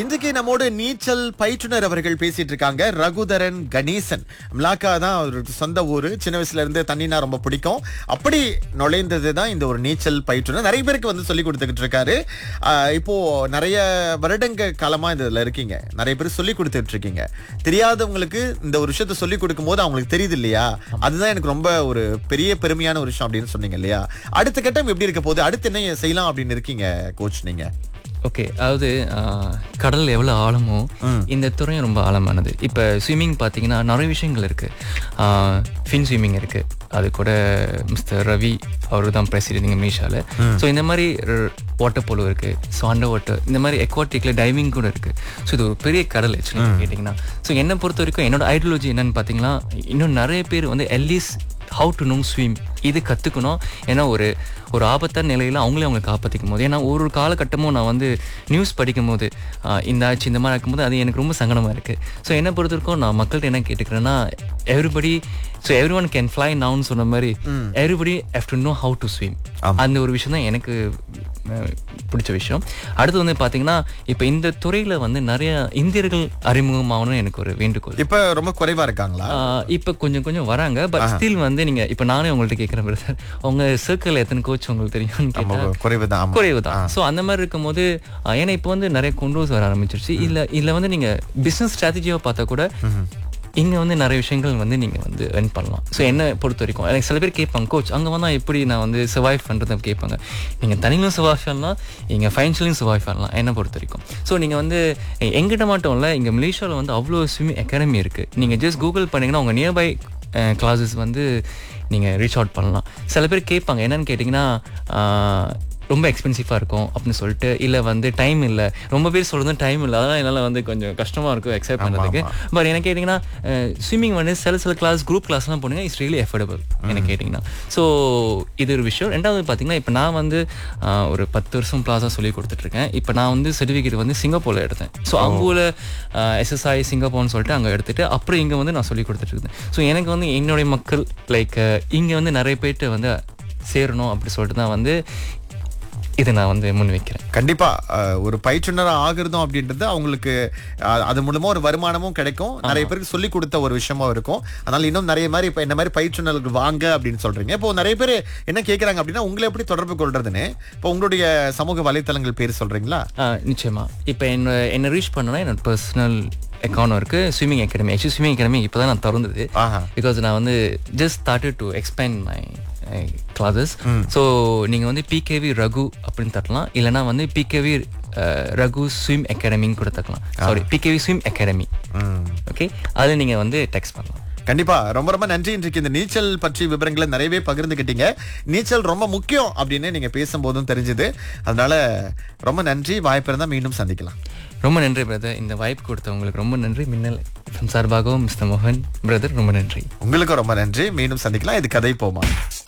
இன்றைக்கு நம்மோடு நீச்சல் பயிற்றுனர் அவர்கள் பேசிட்டு இருக்காங்க ரகுதரன் கணேசன் மிளாக்கா தான் அவருக்கு சொந்த ஊரு சின்ன வயசுல இருந்து தண்ணினா ரொம்ப பிடிக்கும் அப்படி நுழைந்தது தான் இந்த ஒரு நீச்சல் பயிற்றுனர் நிறைய பேருக்கு வந்து சொல்லி கொடுத்துக்கிட்டு இருக்காரு ஆஹ் இப்போ நிறைய வருடங்க காலமா இதுல இருக்கீங்க நிறைய பேர் சொல்லி கொடுத்துட்டு இருக்கீங்க தெரியாதவங்களுக்கு இந்த ஒரு விஷயத்த சொல்லி கொடுக்கும் போது அவங்களுக்கு தெரியுது இல்லையா அதுதான் எனக்கு ரொம்ப ஒரு பெரிய பெருமையான ஒரு விஷயம் அப்படின்னு சொன்னீங்க இல்லையா அடுத்த கட்டம் எப்படி இருக்க போகுது அடுத்து என்ன செய்யலாம் அப்படின்னு இருக்கீங்க கோச் நீங்க ஓகே அதாவது ஆஹ், கடல் எவ்வளோ ஆழமோ இந்த துறையும் ரொம்ப ஆழமானது இப்போ ஸ்விம்மிங் பார்த்தீங்கன்னா நிறைய விஷயங்கள் இருக்குது ஃபின் ஸ்விம்மிங் இருக்குது அது கூட மிஸ்டர் ரவி அவர் தான் பிரசிடென்ட் இங்கே மீஷாவில் ஸோ இந்த மாதிரி வாட்டர் போலோ இருக்குது ஸோ அண்டர் வாட்டர் இந்த மாதிரி எக்வாட்டிக்கில் டைவிங் கூட இருக்குது ஸோ இது ஒரு பெரிய கடல் ஆக்சுவலி கேட்டிங்கன்னா ஸோ என்னை பொறுத்த வரைக்கும் என்னோட ஐடியாலஜி என்னன்னு பார்த்தீங்கன்னா இன்னும் நிறைய பேர் வந்து at least how to know swim இது கற்றுக்கணும் ஏன்னா ஒரு ஒரு ஆபத்தான நிலையில் அவங்களே அவங்களை காப்பாற்றிக்கும் போது ஏன்னா ஒரு ஒரு காலகட்டமும் நான் வந்து நியூஸ் படிக்கும் போது ஆஹ், இந்த ஆச்சு இந்த மாதிரி இருக்கும்போது அது எனக்கு ரொம்ப சங்கடமாக இருக்குது ஸோ என்னை பொறுத்த வரைக்கும் நான் மக்கள்கிட்ட என்ன கேட்டுக்கிறேன்னா everybody so every one can fly நவுன்னு சொன்ன மாதிரி everybody have to know how to swim அந்த ஒரு விஷயம் தான் எனக்கு அஹ், பிடிச்ச விஷயம் அடுத்து வந்து பார்த்தீங்கன்னா இப்போ இந்த துறையில் வந்து நிறைய இந்தியர்கள் அறிமுகமாகணும்னு எனக்கு ஒரு வேண்டுகோள் இப்ப ரொம்ப குறைவா இருக்காங்களா ஆஹ் இப்ப கொஞ்சம் கொஞ்சம் வராங்க பட் ஸ்டில் வந்து நீங்க இப்ப நானே உங்கள்ட்ட கேட்கறேன் பிரதர் உங்க சர்க்கிள் எத்தனை கோச் உங்களுக்கு தெரியும்னு கேட்டா குறைவுதான் ஆமா. குறைவு தான் ஸோ அந்த மாதிரி இருக்கும்போது ஆஹ் ஏன்னா இப்போ வந்து நிறைய கொண்டு வர ஆரம்பிச்சிருச்சு இல்ல இல்ல வந்து நீங்க பிசினஸ் ஸ்ட்ராட்டஜியா பார்த்தா கூட இங்க வந்து நிறைய விஷயங்கள் வந்து நீங்க வந்து earn பண்ணலாம் ஸோ என்ன பொறுத்த வரைக்கும் எனக்கு சில பேர் கேட்பாங்க கோச் அங்க வந்தா எப்படி நான் வந்து சர்வைவ் பண்றதை கேட்பாங்க நீங்க தனியிலும் சர்வைவ் பண்ணலாம் இங்க ஃபைனான்ஷியலையும் சர்வைவ் பண்ணலாம் என்ன பொறுத்த வரைக்கும் ஸோ நீங்க வந்து எ- எங்கிட்ட மட்டும் இல்ல இங்க மலேசியாவில் வந்து அவ்வளோ ஸ்விம்மிங் அகாடமி இருக்கு நீங்க ஜஸ்ட் கூகுள் பண்ணீங்கன்னா உங்க நியர்பை கிளாஸஸ் வந்து நீங்கள் ரீச் அவுட் பண்ணலாம் சில பேர் கேட்பாங்க என்னன்னு கேட்டிங்கன்னா ஆஹ், ரொம்ப எக்ஸ்பென்சிவாக இருக்கும் அப்படின்னு சொல்லிட்டு இல்லை வந்து டைம் இல்லை ரொம்ப பேர் சொல்கிறது டைம் இல்லை அதனால் என்னால் வந்து கொஞ்சம் கஷ்டமாக இருக்கும் அக்செப்ட் பண்ணுறதுக்கு பட் என்ன கேட்டிங்கன்னா ஸ்விம்மிங் வந்து சில சில கிளாஸ் குரூப் கிளாஸ்லாம் போனீங்கன்னா இட்ஸ் ரியலி எஃபோர்டபுள் என்ன கேட்டிங்கன்னா ஸோ இது ஒரு விஷயம் ரெண்டாவது பார்த்தீங்கன்னா இப்போ நான் வந்து ஆஹ், ஒரு பத்து வருஷம் பிளாஸாக சொல்லி கொடுத்துட்ருக்கேன் இப்போ நான் வந்து சர்டிஃபிகேட் வந்து சிங்கப்பூரில் எடுத்தேன் ஸோ அங்கூல எஸ்எஸ்ஐ சிங்கப்பூர்னு சொல்லிட்டு அங்கே எடுத்துட்டு அப்புறம் இங்கே வந்து நான் சொல்லி கொடுத்துட்டு இருந்தேன் ஸோ எனக்கு வந்து என்னுடைய மக்கள் லைக் இங்கே வந்து நிறைய பேர்ட்டு வந்து சேரணும் அப்படி சொல்லிட்டு தான் வந்து இதை நான் வந்து முன் வைக்கிறேன் கண்டிப்பா அஹ், ஒரு பயிற்றுனர் ஆகுறதும் அப்படின்றது அவங்களுக்கு அஹ், அது மூலமா ஒரு வருமானமும் கிடைக்கும் நிறைய பேருக்கு சொல்லி கொடுத்த ஒரு விஷயமா இருக்கும் அதனால இன்னும் நிறைய மாதிரி இப்ப இந்த மாதிரி பயிற்றுனர்கள் வாங்க அப்படின்னு சொல்றீங்க இப்போ நிறைய பேர் என்ன கேக்குறாங்க அப்படின்னா உங்களை எப்படி தொடர்பு கொள்றதுன்னு இப்போ உங்களுடைய சமூக வலைத்தளங்கள் பேர் சொல்றீங்களா ஆ, நிச்சயமா இப்போ என்ன என்ன ரீச் பண்ணனா என்னோட பர்சனல் அக்கௌண்ட் இருக்கு swimming academy actually swimming academy இப்போ தான் நான் திறந்தது ஆஹா பிகாஸ் நான் வந்து just started to expand my classes so நீங்கள் வந்து பிகேவி ரகு அப்படின்னு தட்டலாம் இல்லைனா வந்து பிகேவி ரகு ஸ்விம் அகாடமின்னு கூட தட்டலாம் சாரி பிகேவி ஸ்விம் அகாடமி ம் ஓகே அதில் நீங்கள் வந்து டெக்ஸ்ட் பண்ணலாம் கண்டிப்பா ரொம்ப ரொம்ப நன்றி இன்றைக்கு இந்த நீச்சல் பற்றி விவரங்களை நிறையவே பகிர்ந்துக்கிட்டீங்க நீச்சல் ரொம்ப முக்கியம் அப்படின்னு நீங்க பேசும்போதும் தெரிஞ்சது அதனால ரொம்ப நன்றி வாய்ப்பு இருந்தா மீண்டும் சந்திக்கலாம் ரொம்ப நன்றி பிரதர் இந்த வாய்ப்பு கொடுத்தவங்களுக்கு ரொம்ப நன்றி மின்னல் FM சார்பாகவும் மிஸ்டர் மோகன் பிரதர் ரொம்ப நன்றி உங்களுக்கும் ரொம்ப நன்றி மீண்டும் சந்திக்கலாம் இது கதை போமா